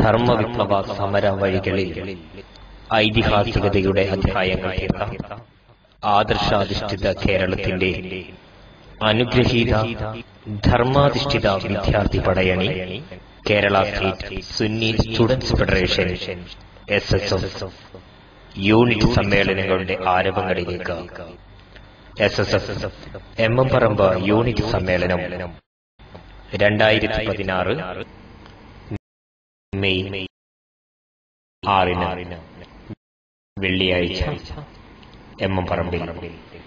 ധർമ്മവിപ്ലവ സമര വഴികളിൽ ഐതിഹാസികതയുടെ അധ്യായങ്ങൾ തീർത്ത ആദർശാധിഷ്ഠിത കേരളത്തിന്റെ അനുഗ്രഹീത ധർമാധിഷ്ഠിത വിദ്യാർത്ഥി പടയണി Kerala state Sunni students federation S S F unit സമ്മേളനങ്ങളുടെ ആരവങ്ങളിലേക്ക് S S F M M Parambu unit സമ്മേളനം രണ്ടായിരത്തി പതിനാറ് മെയ് ആറിന് വെള്ളിയാഴ്ച എം എം പറമ്പിൽ